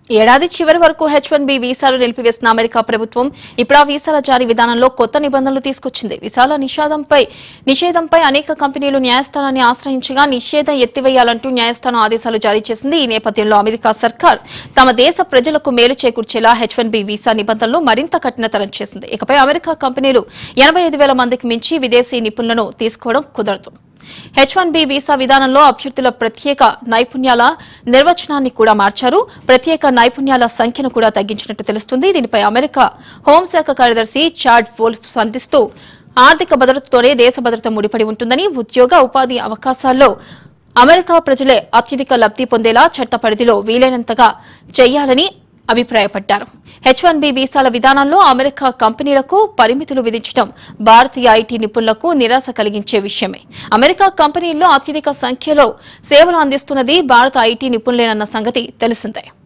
ఏడాది చివరి వరకు హెచ్ వన్ బి వీసాలు నిలిపివేసిన అమెరికా ప్రభుత్వం ఇప్పుడు ఆ వీసాల జారీ విధానంలో కొత్త నిబంధనలు తీసుకొచ్చింది వీసాల నిషేధంపై నిషేధంపై అనేక కంపెనీలు న్యాయస్థానాన్ని ఆశ్రయించగా నిషేధం ఎత్తివేయాలంటూ న్యాయస్థానం ఆదేశాలు జారీ చేసింది ఈ నేపథ్యంలో అమెరికా సర్కార్ తమ దేశ ప్రజలకు మేలు చేకూర్చేలా హెచ్ వన్ బి వీసా నిబంధనలు మరింత కఠినతరం చేసింది ఇకపై అమెరికా కంపెనీలు ఎనభై ఐదు వేల మందికి మించి విదేశీ నిపుణులను తీసుకోవడం కుదరదు హెచ్ వన్ బి వీసా విధానంలో అభ్యర్థుల ప్రత్యేక నైపుణ్యాల నిర్వచనాన్ని కూడా మార్చారు ప్రత్యేక నైపుణ్యాల సంఖ్యను కూడా తగ్గించినట్టు తెలుస్తుంది దీనిపై అమెరికా హోంశాఖ కార్యదర్శి చాడ్ వోల్ఫ్ స్పందిస్తూ ఆర్థిక భద్రతతోనే దేశ భద్రత ముడిపడి ఉంటుందని ఉద్యోగ ఉపాధి అవకాశాల్లో అమెరికా ప్రజలే అత్యధిక లబ్ధి పొందేలా చట్ట పరిధిలో వీలైనంతగా చేయాలని అభిప్రాయపడ్డారు హెచ్ వన్ బి వీసాల విధానంలో అమెరికా కంపెనీలకు పరిమితులు విధించడం భారతీయ ఐటీ నిపుణులకు నిరాశ కలిగించే విషయమే అమెరికా కంపెనీల్లో అత్యధిక సంఖ్యలో సేవలు అందిస్తున్నది భారత ఐటీ నిపుణులేనన్న సంగతి తెలిసిందే